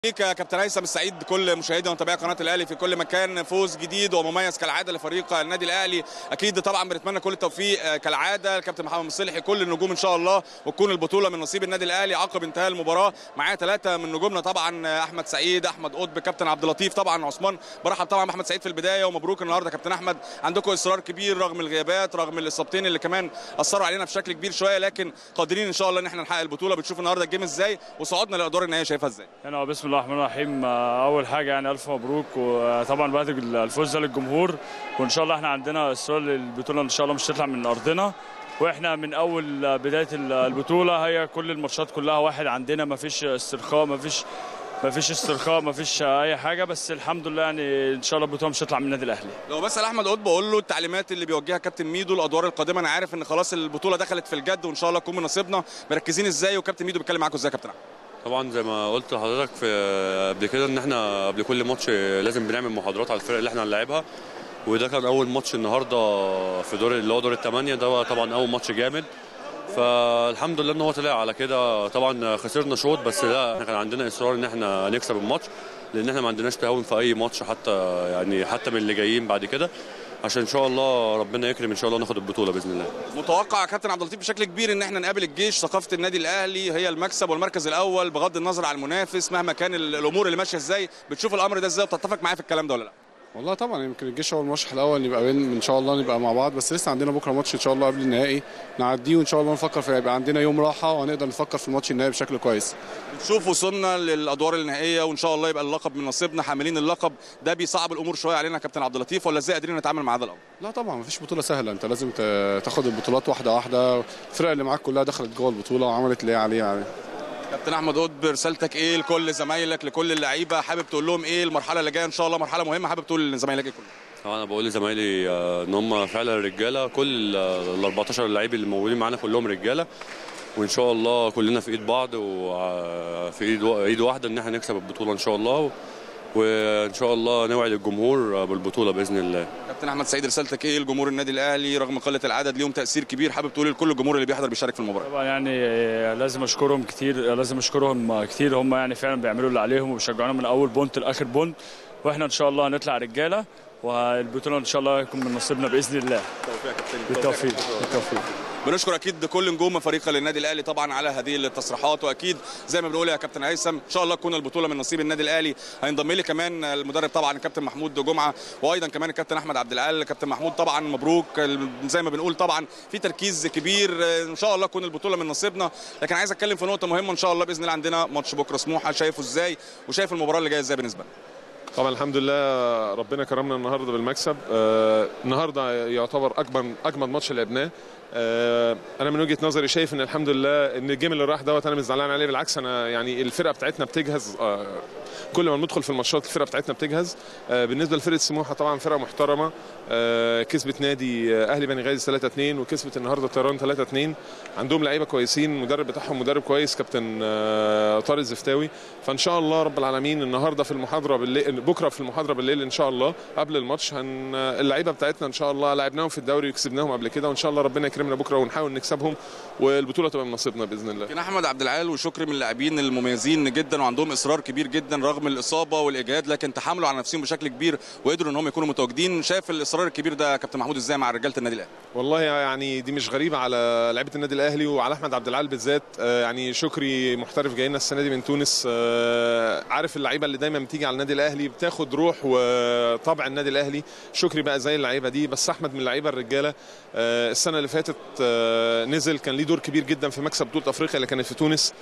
ليك يا كابتن هيثم السعيد كل مشاهدي ومتابعي قناه الاهلي في كل مكان فوز جديد ومميز كالعاده لفريق النادي الاهلي اكيد طبعا بنتمنى كل التوفيق كالعاده الكابتن محمد مصلحي كل النجوم ان شاء الله وتكون البطوله من نصيب النادي الاهلي عقب انتهاء المباراه معايا ثلاثه من نجومنا طبعا احمد سعيد احمد قطب كابتن عبد اللطيف طبعا عثمان برحب طبعا باحمد سعيد في البدايه ومبروك النهارده كابتن احمد عندكم اصرار كبير رغم الغيابات رغم الاصابتين اللي كمان اثروا علينا بشكل كبير شويه لكن قادرين ان شاء الله ان احنا نحقق البطوله بتشوف النهارده الجيم ازاي وصعودنا للادوار النهائيه شايفها ازاي يعني بسم الله الرحمن الرحيم اول حاجه يعني الف مبروك وطبعا بعد الفوز ده للجمهور وان شاء الله احنا عندنا اصرار للبطوله ان شاء الله مش تطلع من ارضنا واحنا من اول بدايه البطوله هي كل الماتشات كلها واحد عندنا ما فيش استرخاء ما فيش ما فيش استرخاء ما فيش اي حاجه بس الحمد لله يعني ان شاء الله البطوله مش هتطلع من النادي الاهلي لو بسال احمد قطب بقول له التعليمات اللي بيوجهها كابتن ميدو الادوار القادمه انا عارف ان خلاص البطوله دخلت في الجد وان شاء الله تكون من نصيبنا مركزين ازاي وكابتن ميدو بيتكلم معاكم ازاي يا كابتن احمد طبعا زي ما قلت لحضرتك في قبل كده ان احنا قبل كل ماتش لازم بنعمل محاضرات على الفرق اللي احنا هنلاعبها وده كان اول ماتش النهارده في دور اللي هو دور الثمانيه ده طبعا اول ماتش جامد فالحمد لله ان هو طلع على كده طبعا خسرنا شوط بس لا احنا كان عندنا اصرار ان احنا نكسب الماتش لان احنا ما عندناش تهاون في اي ماتش حتى يعني حتى من اللي جايين بعد كده عشان ان شاء الله ربنا يكرم ان شاء الله ناخد البطوله باذن الله متوقع يا كابتن عبد اللطيف بشكل كبير ان احنا نقابل الجيش ثقافه النادي الاهلي هي المكسب والمركز الاول بغض النظر عن المنافس مهما كان الامور اللي ماشيه ازاي بتشوف الامر ده ازاي وتتفق معايا في الكلام ده ولا لا والله طبعا يمكن الجيش هو المرشح الاول نبقى بين ان شاء الله نبقى مع بعض بس لسه عندنا بكره ماتش ان شاء الله قبل النهائي نعديه وان شاء الله نفكر في يبقى عندنا يوم راحه وهنقدر نفكر في الماتش النهائي بشكل كويس نشوف وصلنا للادوار النهائيه وان شاء الله يبقى اللقب من نصيبنا حاملين اللقب ده بيصعب الامور شويه علينا يا كابتن عبد اللطيف ولا ازاي قادرين نتعامل مع هذا الامر لا طبعا مفيش بطوله سهله انت لازم تاخد البطولات واحده واحده الفرق اللي معاك كلها دخلت جوه البطوله وعملت اللي هي عليها يعني. كابتن احمد قطب رسالتك ايه لكل زمايلك لكل اللعيبه حابب تقول لهم ايه المرحله اللي جايه ان شاء الله مرحله مهمه حابب تقول لزمايلك ايه كلهم طبعا انا بقول لزمايلي ان هم فعلا رجاله كل ال 14 لعيب اللي موجودين معانا كلهم رجاله وان شاء الله كلنا في ايد بعض وفي ايد ايد واحده ان احنا نكسب البطوله ان شاء الله وان شاء الله نوعد الجمهور بالبطوله باذن الله. كابتن احمد سعيد رسالتك ايه لجمهور النادي الاهلي رغم قله العدد ليهم تاثير كبير حابب تقول لكل الجمهور اللي بيحضر بيشارك في المباراه. طبعا يعني لازم اشكرهم كتير لازم اشكرهم كتير هم يعني فعلا بيعملوا اللي عليهم وبيشجعونا من اول بونت لاخر بونت واحنا ان شاء الله هنطلع رجاله والبطوله ان شاء الله يكون من نصيبنا باذن الله. بالتوفيق يا كابتن. بالتوفيق بالتوفيق. بنشكر اكيد كل نجوم فريق النادي الاهلي طبعا على هذه التصريحات واكيد زي ما بنقول يا كابتن هيثم ان شاء الله تكون البطوله من نصيب النادي الاهلي هينضم لي كمان المدرب طبعا الكابتن محمود جمعه وايضا كمان الكابتن احمد عبد العال كابتن محمود طبعا مبروك زي ما بنقول طبعا في تركيز كبير ان شاء الله تكون البطوله من نصيبنا لكن عايز اتكلم في نقطه مهمه ان شاء الله باذن الله عندنا ماتش بكره سموحه شايفه ازاي وشايف المباراه اللي جايه ازاي بالنسبه لنا طبعا الحمد لله ربنا كرمنا النهارده بالمكسب آه النهارده يعتبر اجمل اجمل ماتش لعبناه آه انا من وجهه نظري شايف ان الحمد لله ان الجيم اللي راح دوت انا مش زعلان عليه بالعكس انا يعني الفرقه بتاعتنا بتجهز آه كل ما بندخل في الماتشات الفرقه بتاعتنا بتجهز آه بالنسبه لفرقه سموحه طبعا فرقه محترمه آه كسبت نادي اهلي بني غازي 3 2 وكسبت النهارده طيران 3 2 عندهم لعيبه كويسين المدرب بتاعهم مدرب كويس كابتن آه طارق الزفتاوي فان شاء الله رب العالمين النهارده في المحاضره بالليل بكره في المحاضره بالليل ان شاء الله قبل الماتش هن اللعيبه بتاعتنا ان شاء الله لعبناهم في الدوري وكسبناهم قبل كده وان شاء الله ربنا يكرمنا بكره ونحاول نكسبهم والبطوله تبقى من نصيبنا باذن الله. كان احمد عبد العال وشكري من اللاعبين المميزين جدا وعندهم اصرار كبير جدا رغم الاصابه والاجهاد لكن تحملوا على نفسهم بشكل كبير وقدروا ان هم يكونوا متواجدين شايف الاصرار الكبير ده كابتن محمود ازاي مع رجاله النادي الاهلي؟ والله يعني دي مش غريبه على لعيبه النادي الاهلي وعلى احمد عبد العال بالذات يعني شكري محترف جاي لنا السنه دي من تونس عارف اللعيبه اللي دايما بتيجي على النادي الاهلي بتاخد روح وطبع النادي الاهلي شكري بقى زي اللعيبه دي بس احمد من اللعيبه الرجاله السنه اللي فاتت نزل كان ليه دور كبير جدا في مكسب بطوله افريقيا اللي كانت في تونس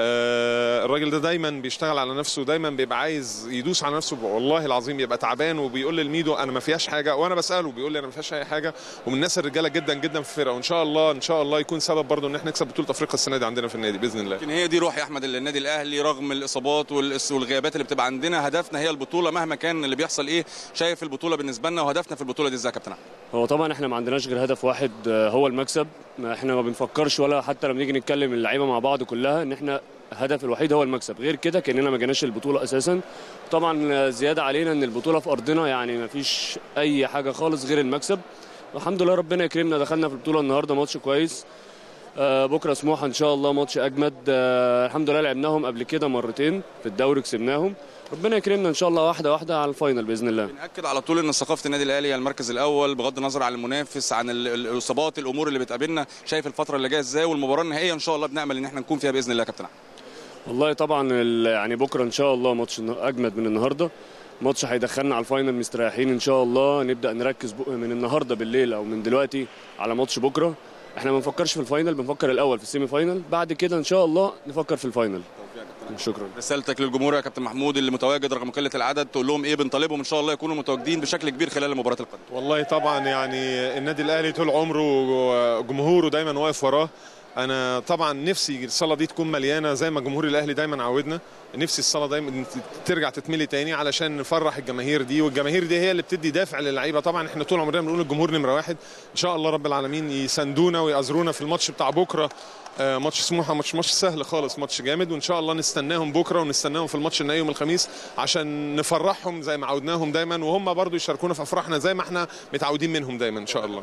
الراجل ده دايما بيشتغل على نفسه دايما بيبقى عايز يدوس على نفسه والله العظيم بيبقى تعبان وبيقول للميدو انا ما فيهاش حاجه وانا بساله بيقول لي انا ما فيهاش اي حاجه ومن الناس الرجاله جدا جدا في الفرقه وان شاء الله ان شاء الله يكون سبب برضه ان احنا نكسب بطوله افريقيا السنه دي عندنا في النادي باذن الله لكن هي دي روح يا احمد النادي الاهلي رغم الاصابات والغيابات اللي بتبقى عندنا هدفنا هي البطوله مهما كان اللي بيحصل ايه شايف البطوله بالنسبه لنا وهدفنا في البطوله دي ازاي يا كابتن احمد هو طبعا احنا ما عندناش غير هدف واحد هو المكسب احنا ما بنفكرش ولا حتى لما نيجي نتكلم اللعيبه مع بعض كلها ان احنا الهدف الوحيد هو المكسب غير كده كاننا ما جيناش البطوله اساسا طبعا زياده علينا ان البطوله في ارضنا يعني ما فيش اي حاجه خالص غير المكسب والحمد لله ربنا يكرمنا دخلنا في البطوله النهارده ماتش كويس آه، بكره سموحه ان شاء الله ماتش اجمد آه، الحمد لله لعبناهم قبل كده مرتين في الدوري كسبناهم ربنا يكرمنا ان شاء الله واحده واحده على الفاينل باذن الله بنأكد على طول ان ثقافه النادي الاهلي هي المركز الاول بغض النظر عن المنافس عن ال- ال- الاصابات الامور اللي بتقابلنا شايف الفتره اللي جايه ازاي والمباراه النهائيه ان شاء الله بنامل ان احنا نكون فيها باذن الله يا كابتن احمد والله طبعا ال- يعني بكره ان شاء الله ماتش اجمد من النهارده ماتش هيدخلنا على الفاينل مستريحين ان شاء الله نبدا نركز بق- من النهارده بالليل او من دلوقتي على ماتش بكره احنا ما بنفكرش في الفاينل بنفكر الاول في السيمي فاينل بعد كده ان شاء الله نفكر في الفاينل شكرا رسالتك للجمهور يا كابتن محمود اللي متواجد رغم قله العدد تقول لهم ايه بنطالبهم ان شاء الله يكونوا متواجدين بشكل كبير خلال المباراه القادمه والله طبعا يعني النادي الاهلي طول عمره جمهوره دايما واقف وراه انا طبعا نفسي الصاله دي تكون مليانه زي ما جمهور الاهلي دايما عودنا نفسي الصاله دايما ترجع تتملي تاني علشان نفرح الجماهير دي والجماهير دي هي اللي بتدي دافع للعيبه طبعا احنا طول عمرنا بنقول الجمهور نمره واحد ان شاء الله رب العالمين يساندونا ويأزرونا في الماتش بتاع بكره آه، ماتش سموحه ماتش ماتش سهل خالص ماتش جامد وان شاء الله نستناهم بكره ونستناهم في الماتش النهائي يوم الخميس عشان نفرحهم زي ما عودناهم دايما وهم برضو يشاركونا في افراحنا زي ما احنا متعودين منهم دايما ان شاء الله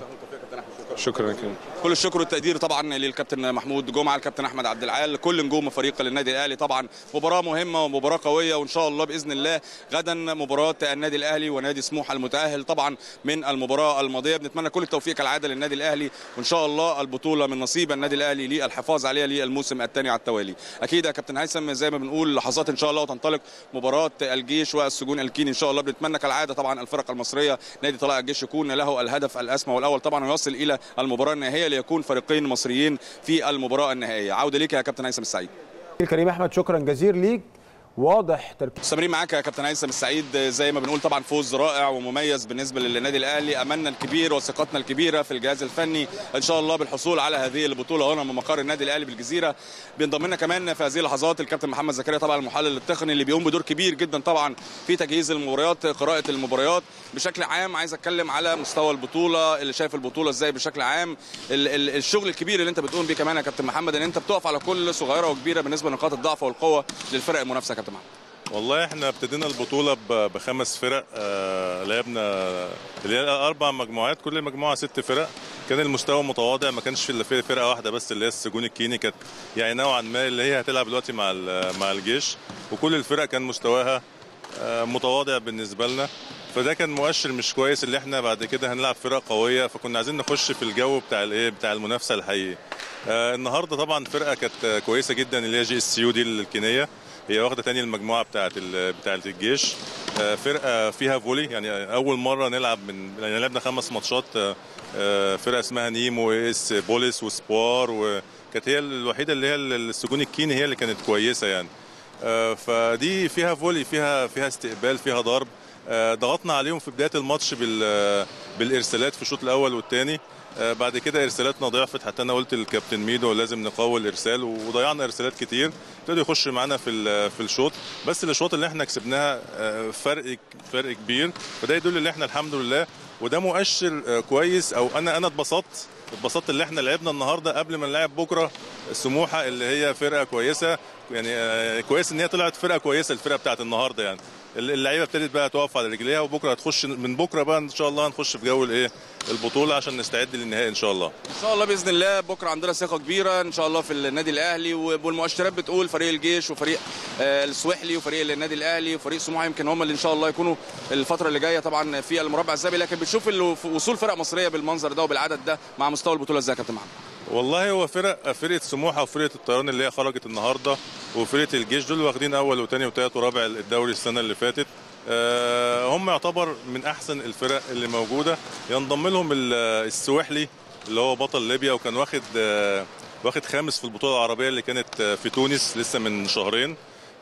شكرا يا كريم كل الشكر والتقدير طبعا للكابتن محمود جمعه الكابتن احمد عبد العال كل نجوم فريق النادي الاهلي طبعا مباراه مهمه ومباراه قويه وان شاء الله باذن الله غدا مباراه النادي الاهلي ونادي سموحه المتاهل طبعا من المباراه الماضيه بنتمنى كل التوفيق كالعاده للنادي الاهلي وان شاء الله البطوله من نصيب النادي الاهلي للحفاظ عليها للموسم الثاني على التوالي اكيد يا كابتن هيثم زي ما بنقول لحظات ان شاء الله وتنطلق مباراه الجيش والسجون الكيني ان شاء الله بنتمنى كالعاده طبعا الفرق المصريه نادي طلائع الجيش يكون له الهدف الاسمى والاول طبعا ويصل الى المباراه النهائيه ليكون فريقين مصريين في المباراه النهائيه عوده ليك يا كابتن هيثم السعيد كريم احمد شكرا جزيلا ليك واضح تركيز مستمرين معاك يا كابتن هيثم السعيد زي ما بنقول طبعا فوز رائع ومميز بالنسبه للنادي الاهلي املنا الكبير وثقتنا الكبيره في الجهاز الفني ان شاء الله بالحصول على هذه البطوله هنا من مقر النادي الاهلي بالجزيره بينضم لنا كمان في هذه اللحظات الكابتن محمد زكريا طبعا المحلل التقني اللي بيقوم بدور كبير جدا طبعا في تجهيز المباريات قراءه المباريات بشكل عام عايز اتكلم على مستوى البطوله اللي شايف البطوله ازاي بشكل عام ال- ال- الشغل الكبير اللي انت بتقوم بيه كمان يا كابتن محمد ان انت بتقف على كل صغيره وكبيره بالنسبه لنقاط الضعف والقوه للفرق المنافسه يا كابتن محمد والله احنا ابتدينا البطولة ب- بخمس فرق آه، لعبنا اللي هي أربع مجموعات كل مجموعة ست فرق كان المستوى متواضع ما كانش في إلا في فرقة واحدة بس اللي هي السجون الكيني كانت يعني نوعا ما اللي هي هتلعب دلوقتي مع ال- مع الجيش وكل الفرق كان مستواها آه، متواضع بالنسبة لنا فده كان مؤشر مش كويس اللي احنا بعد كده هنلعب فرق قوية فكنا عايزين نخش في الجو بتاع الايه بتاع المنافسة الحقيقي آه، النهارده طبعا فرقة كانت آه، كويسة جدا اللي هي جي اس يو دي الكينية هي واخده تاني المجموعه بتاعه ال- بتاعه الجيش آه، فرقه فيها فولي يعني اول مره نلعب من يعني لعبنا خمس ماتشات آه، آه، فرقه اسمها نيمو اس بوليس وسبوار وكانت هي الوحيده اللي هي السجون الكيني هي اللي كانت كويسه يعني آه، فدي فيها فولي فيها فيها استقبال فيها ضرب آه، ضغطنا عليهم في بدايه الماتش بال بالارسالات في الشوط الاول والثاني بعد كده ارسالاتنا ضعفت حتى انا قلت للكابتن ميدو لازم نقوي الارسال وضيعنا ارسالات كتير ابتدوا يخش معانا في ال- في الشوط بس الاشواط اللي احنا كسبناها آه، فرق فرق كبير فده يدل ان احنا الحمد لله وده مؤشر آه، كويس او انا انا اتبسطت اتبسطت اللي احنا لعبنا النهارده قبل ما نلعب بكره سموحه اللي هي فرقه كويسه يعني آه، كويس ان هي طلعت فرقه كويسه الفرقه بتاعت النهارده يعني اللعيبه ابتدت بقى تقف على رجليها وبكره هتخش من بكره بقى ان شاء الله هنخش في جو الايه البطوله عشان نستعد للنهائي ان شاء الله ان شاء الله باذن الله بكره عندنا ثقه كبيره ان شاء الله في النادي الاهلي والمؤشرات بتقول فريق الجيش وفريق آه، السويحلي وفريق النادي الاهلي وفريق سموحه يمكن هم اللي ان شاء الله يكونوا الفتره اللي جايه طبعا في المربع الذهبي لكن بتشوف ال- وصول فرق مصريه بالمنظر ده وبالعدد ده مع مستوى البطوله ازاي يا كابتن محمد والله هو فرق فرقه سموحه وفرقه الطيران اللي هي خرجت النهارده وفرقه الجيش دول واخدين اول وثاني وثالث ورابع الدوري السنه اللي فاتت آه، هم يعتبر من احسن الفرق اللي موجوده ينضم لهم ال- السويحلي اللي هو بطل ليبيا وكان واخد آه، واخد خامس في البطوله العربيه اللي كانت آه، في تونس لسه من شهرين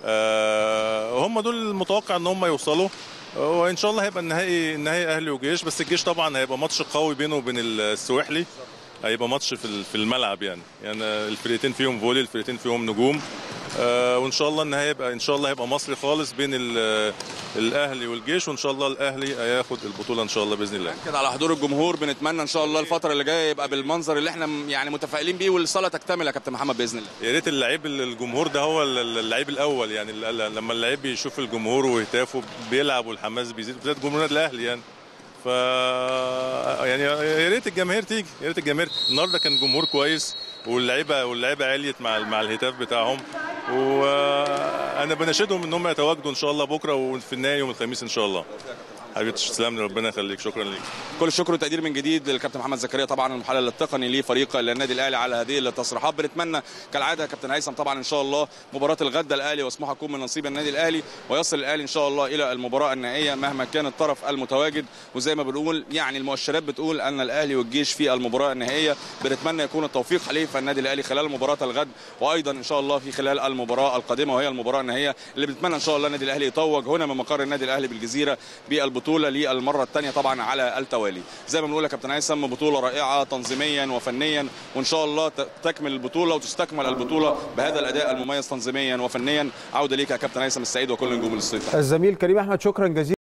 آه، هم دول المتوقع ان هم يوصلوا وان شاء الله هيبقى النهائي النهائي اهلي وجيش بس الجيش طبعا هيبقى ماتش قوي بينه وبين السويحلي هيبقى ماتش في ال- في الملعب يعني يعني الفرقتين فيهم فولي الفرقتين فيهم نجوم آه، وان شاء الله النهائي يبقى ان شاء الله هيبقى مصري خالص بين ال- الاهلي والجيش وان شاء الله الاهلي هياخد البطوله ان شاء الله باذن الله كده على حضور الجمهور بنتمنى ان شاء الله الفتره اللي جايه يبقى بالمنظر اللي احنا م- يعني متفائلين بيه والصاله تكتمل يا كابتن محمد باذن الله يا ريت اللعيب الجمهور ده هو ال- اللعيب الاول يعني ال- لما اللعيب بيشوف الجمهور ويهتافوا بيلعب والحماس بيزيد بالذات جمهور النادي الاهلي يعني ف يعني يا ريت الجماهير تيجي يا ريت الجماهير النهارده كان جمهور كويس واللعيبه واللعيبه عليت مع مع الهتاف بتاعهم وانا بناشدهم ان هم يتواجدوا ان شاء الله بكره وفي النهائي يوم الخميس ان شاء الله حبيبي تسلم لي ربنا يخليك شكرا ليك كل الشكر والتقدير من جديد للكابتن محمد زكريا طبعا المحلل التقني لفريق النادي الاهلي على هذه التصريحات بنتمنى كالعاده يا كابتن هيثم طبعا ان شاء الله مباراه الغد الاهلي وسموحه تكون من نصيب النادي الاهلي ويصل الاهلي ان شاء الله الى المباراه النهائيه مهما كان الطرف المتواجد وزي ما بنقول يعني المؤشرات بتقول ان الاهلي والجيش في المباراه النهائيه بنتمنى يكون التوفيق حليف النادي الاهلي خلال مباراه الغد وايضا ان شاء الله في خلال المباراه القادمه وهي المباراه النهائيه اللي بنتمنى ان شاء الله النادي الاهلي يتوج هنا من مقر النادي الاهلي بالجزيره بالبطوله للمره الثانيه طبعا على التوالي زي ما بنقول يا كابتن هيثم بطوله رائعه تنظيميا وفنيا وان شاء الله ت- تكمل البطوله وتستكمل البطوله بهذا الاداء المميز تنظيميا وفنيا عوده ليك يا كابتن هيثم السعيد وكل نجوم الاستوديو الزميل كريم احمد شكرا جزيلا